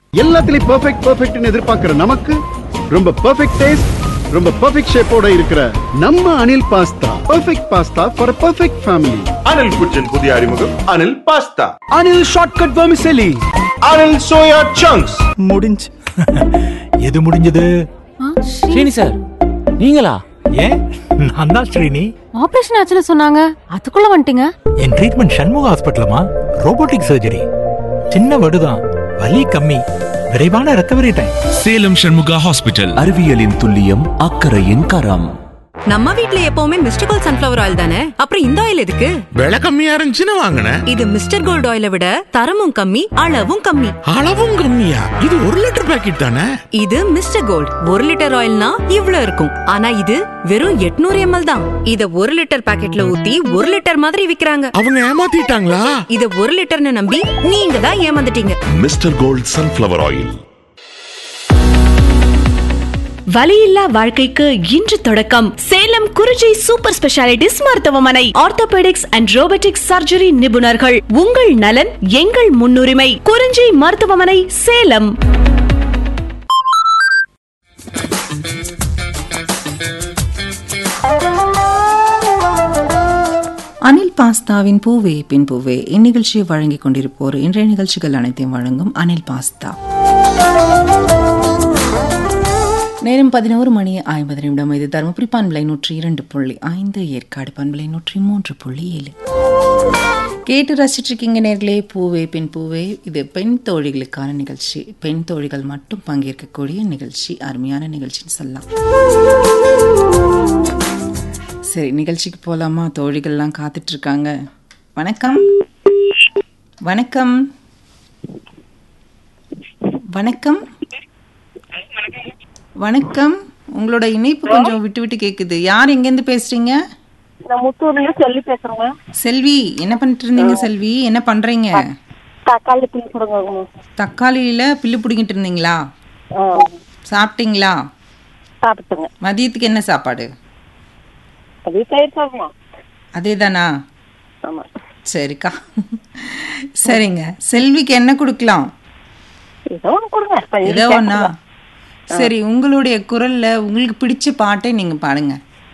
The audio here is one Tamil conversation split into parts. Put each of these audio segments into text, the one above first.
எல்லாத்துலயும் பெர்ஃபெக்ட் பெர்ஃபெக்ட்னு எதிர்பார்க்கிற நமக்கு ரொம்ப பெர்ஃபெக்ட் டேஸ்ட் ரொம்ப பெர்ஃபெக்ட் ஷேப்போட இருக்கிற நம்ம Anil pasta perfect pasta for perfect family Anil kitchen புதிய அறிமுகம் Anil pasta Anil shortcut vermicelli Anil soya chunks முடிஞ்சு எது முடிஞ்சது ஸ்ரீனி சார் நீங்களா ஏன் நான் தான் ஸ்ரீனி ஆபரேஷன் ஆச்சுன்னு சொன்னாங்க அதுக்குள்ள வந்துட்டீங்க என் ட்ரீட்மெண்ட் சண்முக ஹாஸ்பிட்டலமா ரோபோட்டிக் சர்ஜரி சின்ன வடுதான் வலி கம்மி விரைவான recovery time Salem Shanmuga hospital அறிவியலின் துல்லியம் அக்கறையின் கரம் நம்ம வீட்ல எப்பவுமே மிஸ்டர் கோல்ட் சன்ஃபிளவர் ஆயில் தானே அப்புறம் இந்த ஆயில் எதுக்கு விலை கம்மியா இருந்துச்சுன்னு வாங்கினேன் இது மிஸ்டர் கோல்ட் ஆயிலை விட தரமும் கம்மி அளவும் கம்மி அளவும் கம்மியா இது ஒரு லிட்டர் பாக்கெட் தானே இது மிஸ்டர் கோல்ட் ஒரு லிட்டர் ஆயில்னா இவ்ளோ இருக்கும் ஆனா இது வெறும் 800 எம்எல் தான் இத ஒரு லிட்டர் பாக்கெட்ல ஊத்தி ஒரு லிட்டர் மாதிரி விக்கிறாங்க அவங்க ஏமாத்திட்டாங்களா இத ஒரு லிட்டர்னு நம்பி நீங்க தான் ஏமாந்துட்டீங்க மிஸ்டர் கோல்ட் சன்ஃபிளவர் ஆயில் வலியில்லா வாழ்க்கைக்கு இன்று தொடக்கம் சேலம் குறிஞ்சி சூப்பர் ஸ்பெஷாலிட்டிஸ் மருத்துவமனை ஆர்த்தோபெடிக்ஸ் அண்ட் ரோபோட்டிக்ஸ் சர்ஜரி நிபுணர்கள் உங்கள் நலன் எங்கள் முன்னுரிமை குறிஞ்சி மருத்துவமனை சேலம் அனில் பாஸ்தாவின் பூவே பின் பூவே இந்நிகழ்ச்சியை வழங்கிக் கொண்டிருப்போர் இன்றைய நிகழ்ச்சிகள் அனைத்தையும் வழங்கும் அனில் பாஸ்தா நேரம் பதினோரு மணி ஐம்பது நிமிடம் இது தருமபுரி பண்பலை நூற்றி இரண்டு புள்ளி ஐந்து ஏற்காடு பண்பலை நூற்றி மூன்று புள்ளி ஏழு கேட்டு ரசிச்சிட்டு இருக்கீங்க நேர்களே பூவே பெண் பூவே இது பெண் தோழிகளுக்கான நிகழ்ச்சி பெண் தோழிகள் மட்டும் பங்கேற்கக்கூடிய நிகழ்ச்சி அருமையான நிகழ்ச்சின்னு சொல்லலாம் சரி நிகழ்ச்சிக்கு போகலாமா தோழிகள்லாம் காத்துட்டு இருக்காங்க வணக்கம் வணக்கம் வணக்கம் வணக்கம் உங்களோட இணைப்பு கொஞ்சம் விட்டு விட்டு கேக்குது யார் எங்கேருந்து பேசுறீங்க நான் முத்தூர்ல சொல்லி பேசுறேங்க செல்வி என்ன பண்ணிட்டு இருந்தீங்க செல்வி என்ன பண்றீங்க தக்காளி பிள்ளை கொடுங்க தக்காளியில பில்லு பிடிங்கிட்டு இருந்தீங்களா சாப்பிட்டீங்களா சாப்பிட்டுங்க மதியத்துக்கு என்ன சாப்பாடு அது தயிர் சாப்பிடலாம் அதே தானா ஆமா சரிக்கா சரிங்க செல்விக்கு என்ன கொடுக்கலாம் ஏதோ ஒன்று கொடுங்க பையன் ஏதோ ஒண்ணா கேட்கலாம். சரி உங்களுடைய குரல்ல உங்களுக்கு பிடிச்ச பாட்டை நீங்க பாடுங்க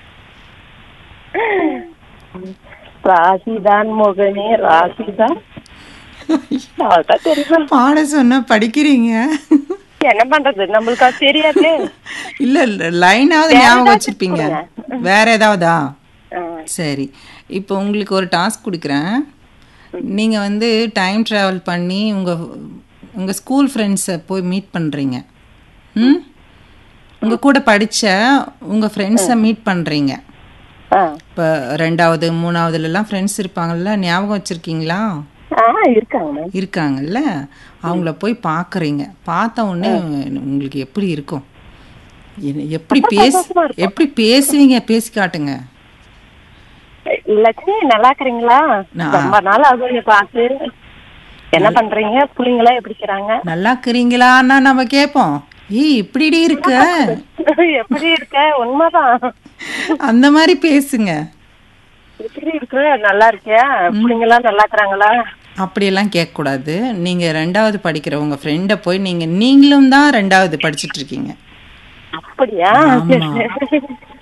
ராசிதான் மோகனே ராசிதான் அவ்வளவுதான் தெரியும் பாட சொன்னா படிக்கிறீங்க என்ன பண்றது நம்மளுக்கு அது தெரியாது இல்ல இல்ல லைனாவது வேற ஞாபகம் ஏதாவது வச்சிருப்பீங்க கொடுங்க. வேற ஏதாவதா ஆ. சரி இப்போ உங்களுக்கு ஒரு டாஸ்க் கொடுக்குறேன் நீங்க வந்து டைம் டிராவல் பண்ணி உங்க உங்க ஸ்கூல் ஃப்ரெண்ட்ஸை போய் மீட் பண்றீங்க ம் உங்க கூட படிச்ச உங்க ஃப்ரெண்ட்ஸை மீட் பண்றீங்க ஆ. இப்போ ரெண்டாவது மூணாவதுல எல்லாம் ஃப்ரெண்ட்ஸ் இருப்பாங்கல்ல ஞாபகம் வச்சிருக்கீங்களா ஆ இருக்காங்க மேம் இருக்காங்கல்ல அவங்கள போய் பார்க்குறீங்க பார்த்த உடனே உங்களுக்கு எப்படி இருக்கும் என்ன- எப்படி பேசி சந்தோஷமா இருக்கும். எப்படி பேசுவீங்க பேசி காட்டுங்க லட்சுமி நல்லா இருக்கிறீங்களா நான்- ரொம்ப நாள் ஆகுங்க பார்த்து என்ன பண்றீங்க புள்ளைங்களா எப்படி இருக்கிறாங்க நல்லா இருக்கிறீங்களான்னா நம்ம கேட்போம் ஏய் இப்படிடி இருக்க எப்படி இருக்க உண்மைதான் அந்த மாதிரி பேசுங்க எப்படி இருக்க நல்லா இருக்கியா புள்ளைங்களா நல்லா இருக்கிறாங்களா அப்படியெல்லாம் கேட்கக்கூடாது நீங்கள் ரெண்டாவது படிக்கிற உங்கள் ஃப்ரெண்டை போய் நீங்கள் நீங்களும் தான் ரெண்டாவது படிச்சிட்டு இருக்கீங்க அப்படியா ஆமா. சரி, சரி.